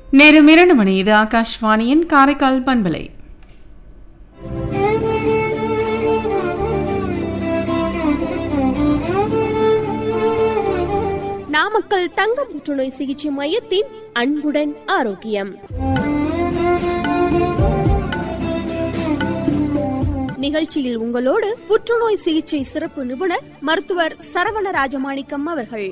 நேரம் இரண்டு மணி இது ஆகாஷ்வாணியின் காரைக்கால் பண்பலை நாமக்கல் தங்க புற்றுநோய் சிகிச்சை மையத்தின் அன்புடன் ஆரோக்கியம் நிகழ்ச்சியில் உங்களோடு புற்றுநோய் சிகிச்சை சிறப்பு நிபுணர் மருத்துவர் சரவண ராஜமாணிக்கம் அவர்கள்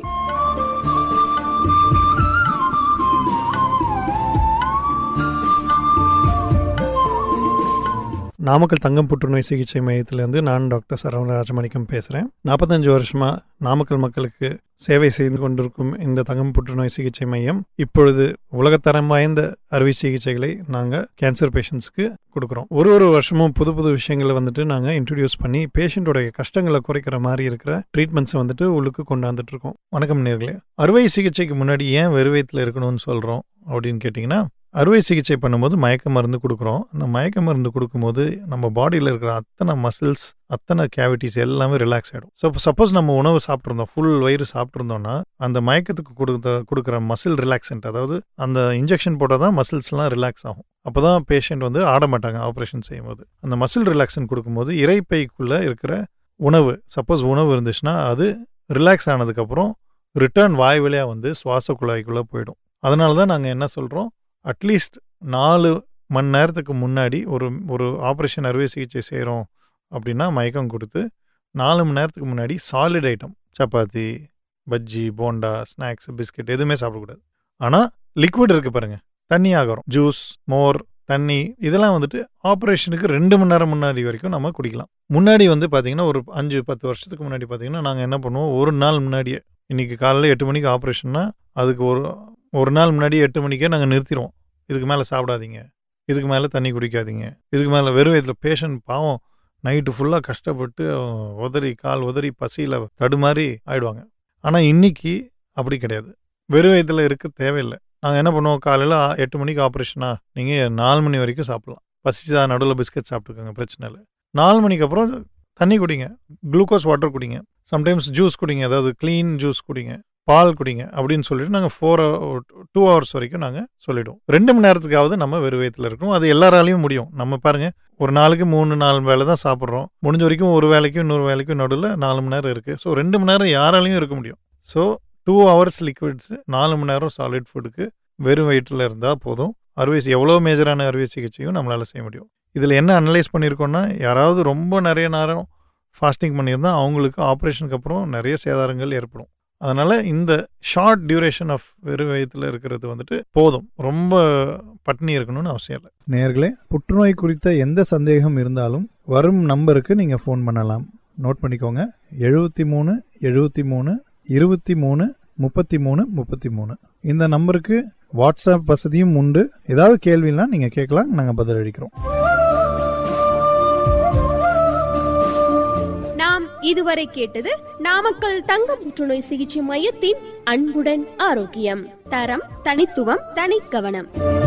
நாமக்கல் தங்கம் புற்றுநோய் சிகிச்சை மையத்திலேருந்து நான் டாக்டர் சரவண ராஜமாணிக்கம் பேசுகிறேன் நாற்பத்தஞ்சு வருஷமாக நாமக்கல் மக்களுக்கு சேவை செய்து கொண்டிருக்கும் இந்த தங்கம் புற்றுநோய் சிகிச்சை மையம் இப்பொழுது உலகத்தரம் வாய்ந்த அறுவை சிகிச்சைகளை நாங்கள் கேன்சர் பேஷண்ட்ஸ்க்கு கொடுக்குறோம் ஒரு ஒரு வருஷமும் புது புது விஷயங்களை வந்துட்டு நாங்கள் இன்ட்ரடியூஸ் பண்ணி பேஷண்ட்டோடைய கஷ்டங்களை குறைக்கிற மாதிரி இருக்கிற ட்ரீட்மெண்ட்ஸை வந்துட்டு உள்ளுக்கு கொண்டாந்துட்டு இருக்கோம் வணக்கம் நேர்களே அறுவை சிகிச்சைக்கு முன்னாடி ஏன் வெறுவயத்தில் இருக்கணும்னு சொல்கிறோம் அப்படின்னு கேட்டிங்கன்னா அறுவை சிகிச்சை பண்ணும்போது மயக்க மருந்து கொடுக்குறோம் அந்த மயக்க மருந்து கொடுக்கும்போது நம்ம பாடியில் இருக்கிற அத்தனை மசில்ஸ் அத்தனை கேவிட்டிஸ் எல்லாமே ரிலாக்ஸ் ஆகிடும் ஸோ சப்போஸ் நம்ம உணவு சாப்பிட்ருந்தோம் ஃபுல் வயிறு சாப்பிட்ருந்தோம்னா அந்த மயக்கத்துக்கு கொடுத்த கொடுக்குற மசில் ரிலாக்ஸன்ட் அதாவது அந்த இன்ஜெக்ஷன் போட்டால் தான் மசில்ஸ்லாம் ரிலாக்ஸ் ஆகும் அப்போ தான் பேஷண்ட் வந்து ஆட மாட்டாங்க ஆப்ரேஷன் செய்யும்போது அந்த மசில் ரிலாக்ஸன் கொடுக்கும்போது இறைப்பைக்குள்ளே இருக்கிற உணவு சப்போஸ் உணவு இருந்துச்சுன்னா அது ரிலாக்ஸ் ஆனதுக்கப்புறம் ரிட்டர்ன் வாய் வழியாக வந்து சுவாச குழாய்க்குள்ளே போயிடும் அதனால தான் நாங்கள் என்ன சொல்கிறோம் அட்லீஸ்ட் நாலு மணி நேரத்துக்கு முன்னாடி ஒரு ஒரு ஆப்ரேஷன் அறுவை சிகிச்சை செய்கிறோம் அப்படின்னா மயக்கம் கொடுத்து நாலு மணி நேரத்துக்கு முன்னாடி solid item chapati bajji bonda snacks biscuit எதுவுமே சாப்பிடக்கூடாது ஆனால் லிக்விட் இருக்குது பாருங்கள் தண்ணி ஆகிறோம் ஜூஸ் மோர் தண்ணி இதெல்லாம் வந்துட்டு ஆப்ரேஷனுக்கு ரெண்டு மணி நேரம் முன்னாடி வரைக்கும் நம்ம குடிக்கலாம் முன்னாடி வந்து பார்த்தீங்கன்னா ஒரு அஞ்சு பத்து வருஷத்துக்கு முன்னாடி பார்த்தீங்கன்னா நாங்கள் என்ன பண்ணுவோம் ஒரு நாள் முன்னாடியே இன்றைக்கி காலையில் எட்டு மணிக்கு ஆப்ரேஷன்னா அதுக்கு ஒரு ஒரு நாள் முன்னாடி எட்டு மணிக்கே நாங்கள் நிறுத்திடுவோம் இதுக்கு மேலே சாப்பிடாதீங்க இதுக்கு மேலே தண்ணி குடிக்காதீங்க இதுக்கு மேலே வெறும் வயதில் பேஷண்ட் பாவம் நைட்டு ஃபுல்லாக கஷ்டப்பட்டு உதறி கால் உதறி பசியில் தடுமாறி ஆயிடுவாங்க ஆனால் இன்னைக்கு அப்படி கிடையாது வெறும் வயதில் இருக்க தேவையில்லை நாங்கள் என்ன பண்ணுவோம் காலையில் எட்டு மணிக்கு ஆப்ரேஷனா நீங்கள் நாலு மணி வரைக்கும் சாப்பிட்லாம் பசிச்சா நடுவில் பிஸ்கட் சாப்பிட்டுக்கோங்க பிரச்சனை இல்லை நாலு மணிக்கு அப்புறம் தண்ணி குடிங்க குளுக்கோஸ் வாட்டர் குடிங்க சம்டைம்ஸ் ஜூஸ் குடிங்க அதாவது க்ளீன் ஜூஸ் குடிங்க பால் குடிங்க அப்படின்னு சொல்லிட்டு நாங்கள் ஃபோர் டூ ஹவர்ஸ் வரைக்கும் நாங்கள் சொல்லிவிடுவோம் ரெண்டு மணி நேரத்துக்காவது நம்ம வெறும் வயத்தில் இருக்கணும் அது எல்லாராலையும் முடியும் நம்ம பாருங்கள் ஒரு நாளைக்கு மூணு நாலு வேலை தான் சாப்பிட்றோம் முடிஞ்ச வரைக்கும் ஒரு வேலைக்கும் இன்னொரு வேலைக்கும் நடுவில் நாலு மணி நேரம் இருக்குது ஸோ ரெண்டு மணி நேரம் யாராலையும் இருக்க முடியும் ஸோ டூ ஹவர்ஸ் லிக்விட்ஸ் நாலு மணி நேரம் சாலிட் ஃபுட்டுக்கு வெறும் வயிற்றில் இருந்தால் போதும் அறுவை எவ்வளோ மேஜரான அறுவை சிகிச்சையும் நம்மளால் செய்ய முடியும் இதில் என்ன அனலைஸ் பண்ணியிருக்கோன்னா யாராவது ரொம்ப நிறைய நேரம் ஃபாஸ்டிங் பண்ணியிருந்தால் அவங்களுக்கு ஆப்ரேஷனுக்கு அப்புறம் நிறைய சேதாரங்கள் ஏற்படும் அதனால் இந்த ஷார்ட் டியூரேஷன் ஆஃப் வெறும் வயத்தில் இருக்கிறது வந்துட்டு போதும் ரொம்ப பட்னி இருக்கணும்னு அவசியம் இல்லை நேர்களே புற்றுநோய் குறித்த எந்த சந்தேகம் இருந்தாலும் வரும் நம்பருக்கு நீங்கள் ஃபோன் பண்ணலாம் நோட் பண்ணிக்கோங்க எழுபத்தி மூணு எழுபத்தி மூணு இருபத்தி மூணு முப்பத்தி மூணு முப்பத்தி மூணு இந்த நம்பருக்கு வாட்ஸ்அப் வசதியும் உண்டு ஏதாவது கேள்வினா நீங்கள் கேட்கலாம் நாங்கள் பதிலளிக்கிறோம் நாம் இதுவரை கேட்டது நாமக்கல் தங்க புற்றுநோய் சிகிச்சை மையத்தின் அன்புடன் ஆரோக்கியம் தரம் தனித்துவம் தனி கவனம்